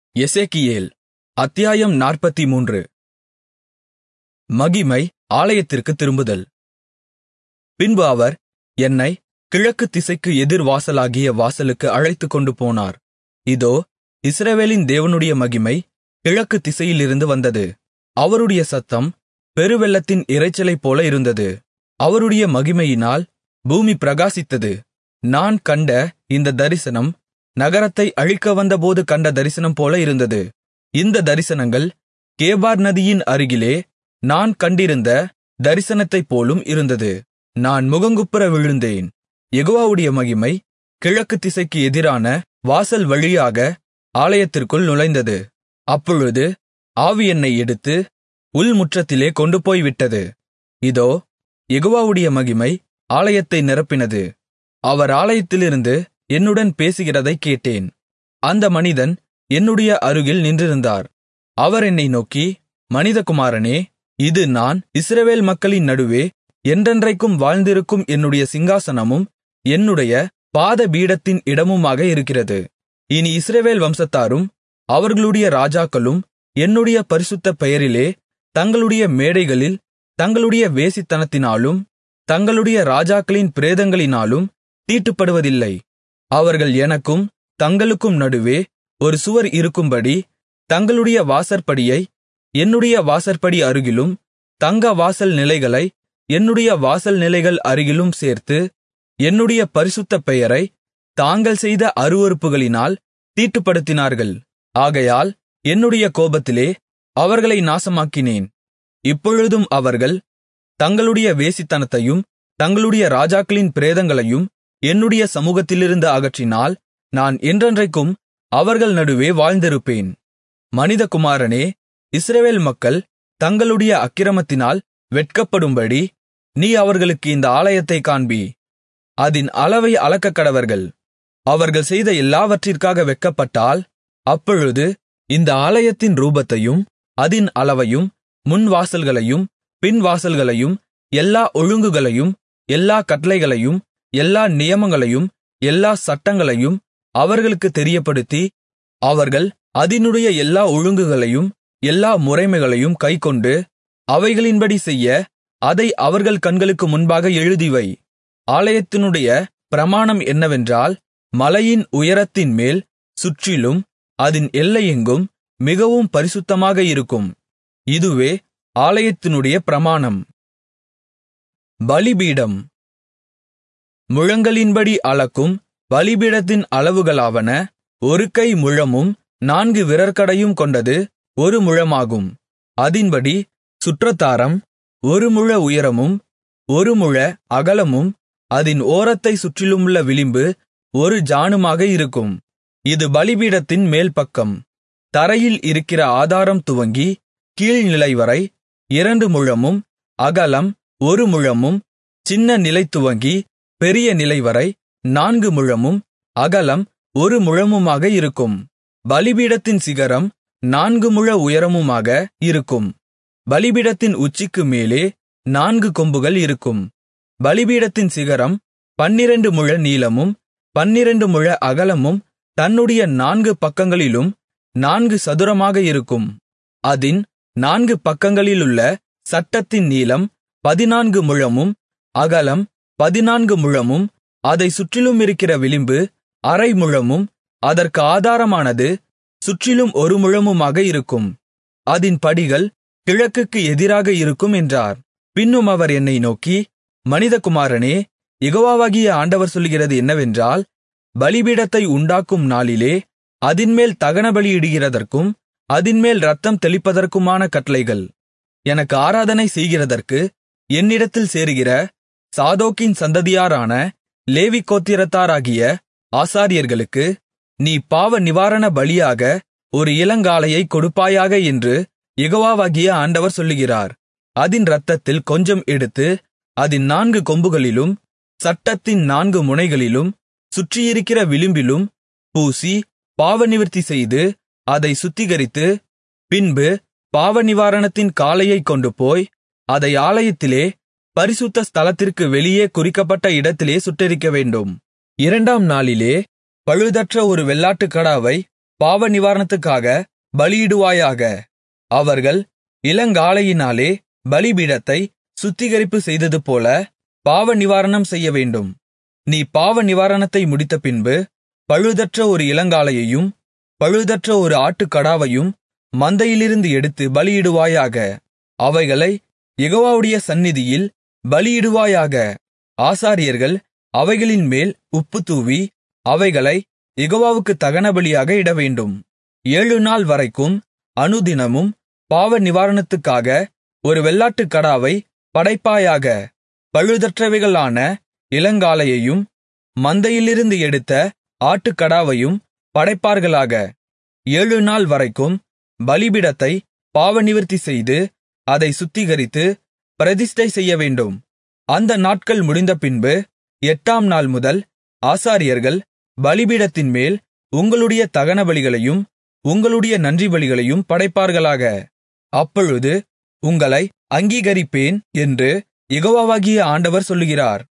எசேக்கியேல் அத்தியாயம் நாற்பத்துமூன்று மகிமை ஆலயத்திற்குத் திரும்புதல் பின்பு அவர் என்னைக் கிழக்கு திசைக்கு எதிர் வாசலாகிய வாசலுக்கு அழைத்துக்கொண்டு போனார் இதோ இஸ்ரவேலின் தேவனுடைய மகிமை கிழக்கு திசையிலிருந்து வந்தது அவருடைய சத்தம் பெருவெள்ளத்தின் இரைச்சலைப்போல இருந்தது அவருடைய மகிமையினால் பூமி பிரகாசித்தது நான் கண்ட இந்த தரிசனம் நகரத்தை அழிக்க வந்தபோது கண்ட தரிசனம்போல இருந்தது இந்த தரிசனங்கள் கேபார் நதியின் அருகிலே நான் கண்டிருந்த தரிசனத்தைப்போலும் இருந்தது நான் முகங்குப்புற விழுந்தேன் யெகோவாவுடைய மகிமை கிழக்கு திசைக்கு எதிரான வாசல் வழியாக ஆலயத்திற்குள் நுழைந்தது அப்பொழுது ஆவி என்னை எடுத்து உள்முற்றத்திலே கொண்டுபோய் விட்டது இதோ யெகோவாவுடைய மகிமை ஆலயத்தை நிரப்பினது அவர் ஆலயத்திலிருந்து என்னுடன் பேசுகிறதைக் கேட்டேன் அந்த மனிதன் என்னுடைய அருகில் நின்றிருந்தார் அவர் என்னை நோக்கி மனிதகுமாரனே இது நான் இஸ்ரவேல் மக்களின் நடுவே என்றென்றைக்கும் வாழ்ந்திருக்கும் என்னுடைய சிங்காசனமும் என்னுடைய பாதபீடத்தின் இடமுமாக இருக்கிறது இனி இஸ்ரவேல் வம்சத்தாரும் அவர்களுடைய ராஜாக்களும் என்னுடைய பரிசுத்த பெயரிலே தங்களுடைய மேடைகளில் தங்களுடைய வேசித்தனத்தினாலும் தங்களுடைய ராஜாக்களின் பிரேதங்களினாலும் தீட்டுப்படுவதில்லை அவர்கள் எனக்கும் தங்களுக்கும் நடுவே ஒரு சுவர் இருக்கும்படி தங்களுடைய வாசற்படியை என்னுடைய வாசற்படி அருகிலும் தங்க வாசல் நிலைகளை என்னுடைய வாசல் நிலைகள் அருகிலும் சேர்த்து என்னுடைய பரிசுத்த பெயரை தாங்கள் செய்த அருவருப்புகளினால் தீட்டுப்படுத்தினார்கள் ஆகையால் என்னுடைய கோபத்திலே அவர்களை நாசமாக்கினேன் இப்பொழுதும் அவர்கள் தங்களுடைய வேசித்தனத்தையும் தங்களுடைய ராஜாக்களின் பிரேதங்களையும் என்னுடைய சமூகத்திலிருந்து அகற்றினால் நான் என்றென்றைக்கும் அவர்கள் நடுவே வாழ்ந்திருப்பேன் மனிதகுமாரனே இஸ்ரவேல் மக்கள் தங்களுடைய அக்கிரமத்தினால் வெட்கப்படும்படி நீ அவர்களுக்கு இந்த ஆலயத்தைக் காண்பி அதின் அளவை அளக்கக்கடவர்கள் அவர்கள் செய்த எல்லாவற்றிற்காக வெட்கப்பட்டால் அப்பொழுது இந்த ஆலயத்தின் ரூபத்தையும் அதின் அளவையும் முன்வாசல்களையும் பின்வாசல்களையும் எல்லா ஒழுங்குகளையும் எல்லா கட்டளைகளையும் எல்லா நியமங்களையும் எல்லா சட்டங்களையும் அவர்களுக்குத் தெரியப்படுத்தி அவர்கள் அதினுடைய எல்லா ஒழுங்குகளையும் எல்லா முறைமைகளையும் கைக்கொண்டு அவைகளின்படி செய்ய அதை அவர்கள் கண்களுக்கு முன்பாக எழுதிவை ஆலயத்தினுடைய பிரமாணம் என்னவென்றால் மலையின் உயரத்தின் மேல் சுற்றிலும் அதின் எல்லையெங்கும் மிகவும் பரிசுத்தமாக இருக்கும் இதுவே ஆலயத்தினுடைய பிரமாணம் பலிபீடம் முழங்களின்படி அளக்கும் பலிபீடத்தின் அளவுகளாவன ஒரு கை முழமும் நான்கு விரற்கடையும் கொண்டது ஒரு முழமாகும் அதின்படி சுற்றத்தாரம் ஒரு முழ உயரமும் ஒரு முழ அகலமும் அதின் ஓரத்தை சுற்றிலுமுள்ள விளிம்பு ஒரு ஜாணுமாக இருக்கும் இது பலிபீடத்தின் மேல்பக்கம் தரையில் இருக்கிற ஆதாரம் துவங்கி கீழ்நிலைவரை இரண்டு முழமும் அகலம் ஒரு முழமும் சின்ன நிலை துவங்கி பெரிய நிலைவரை நான்கு முழமும் அகலம் ஒரு முழமுமாக இருக்கும் பலிபீடத்தின் சிகரம் நான்கு முழ உயரமுமாக இருக்கும் பலிபீடத்தின் உச்சிக்கு மேலே நான்கு கொம்புகள் இருக்கும் பலிபீடத்தின் சிகரம் பன்னிரண்டு முழ நீளமும் பன்னிரண்டு முழ அகலமும் தன்னுடைய நான்கு பக்கங்களிலும் நான்கு சதுரமாக இருக்கும் அதின் நான்கு பக்கங்களிலுள்ள சட்டத்தின் நீளம் பதினான்கு முழமும் அகலம் பதினான்கு முழமும் அதைச் சுற்றிலும் இருக்கிற விளிம்பு அரை முழமும் அதற்கு ஆதாரமானது சுற்றிலும் ஒரு முழமுமாக இருக்கும் அதின் படிகள் கிழக்குக்கு எதிராக இருக்கும் என்றார் பின்னும் அவர் என்னை நோக்கி மனிதகுமாரனே யெகோவாவாகிய ஆண்டவர் சொல்லுகிறது என்னவென்றால் பலிபீடத்தை உண்டாக்கும் நாளிலே அதின்மேல் தகனபலியிடுகிறதற்கும் அதின்மேல் இரத்தம் தெளிப்பதற்குமான கட்டளைகள் எனக்கு ஆராதனை செய்கிறதற்கு என்னிடத்தில் சேருகிற சாதோக்கின் சந்ததியாரான லேவி கோத்திரத்தாராகிய ஆசாரியர்களுக்கு நீ பாவ நிவாரண பலியாக ஒரு இளங்காளையைக் கொடுப்பாயாக என்று யெகோவாவாகிய ஆண்டவர் சொல்லுகிறார் அதின் இரத்தத்தில் கொஞ்சம் எடுத்து அதின் நான்கு கொம்புகளிலும் சட்டத்தின் நான்கு முனைகளிலும் சுற்றியிருக்கிற விளிம்பிலும் பூசி பாவநிவிர்த்தி செய்து அதை சுத்திகரித்து பின்பு பாவநிவாரணத்தின் காளையைக் கொண்டுபோய் அதை ஆலயத்திலே பரிசுத்த ஸ்தலத்திற்கு வெளியே குறிக்கப்பட்ட இடத்திலே சுட்டெரிக்கவேண்டும் இரண்டாம் நாளிலே பழுதற்ற ஒரு வெள்ளாட்டுக்கடாவை பாவநிவாரணத்துக்காக பலியிடுவாயாக அவர்கள் இளங்காளையினாலே பலிபீடத்தை சுத்திகரிப்பு செய்ததுபோல பாவநிவாரணம் செய்யவேண்டும் நீ பாவநிவாரணத்தை முடித்தபின்பு பழுதற்ற ஒரு இளங்காளையையும் பழுதற்ற ஒரு ஆட்டுக்கடாவையும் மந்தையிலிருந்து எடுத்து பலியிடுவாயாக அவைகளை யெகோவாவுடைய சந்நிதியில் பலியிடுவாயாக ஆசாரியர்கள் அவைகளின்மேல் உப்பு தூவி அவைகளை யெகோவாவுக்கு தகனபலியாக இடவேண்டும் ஏழுநாள் வரைக்கும் அனுதினமும் பாவநிவாரணத்துக்காக ஒரு வெள்ளாட்டுக்கடாவை படைப்பாயாக பழுதற்றவைகளான இளங்காளையையும் மந்தையிலிருந்து எடுத்த ஆட்டுக்கடாவையும் படைப்பார்களாக ஏழுநாள் வரைக்கும் பலிபீடத்தை பாவநிவிர்த்தி செய்து அதை சுத்திகரித்து பிரதிஷ்டை செய்யவேண்டும் அந்த நாட்கள் முடிந்தபின்பு எட்டாம் நாள் முதல் ஆசாரியர்கள் பலிபீடத்தின்மேல் உங்களுடைய தகனபலிகளையும் உங்களுடைய நன்றிபலிகளையும் படைப்பார்களாக அப்பொழுது உங்களை அங்கீகரிப்பேன் என்று யெகோவாகிய ஆண்டவர் சொல்லுகிறார்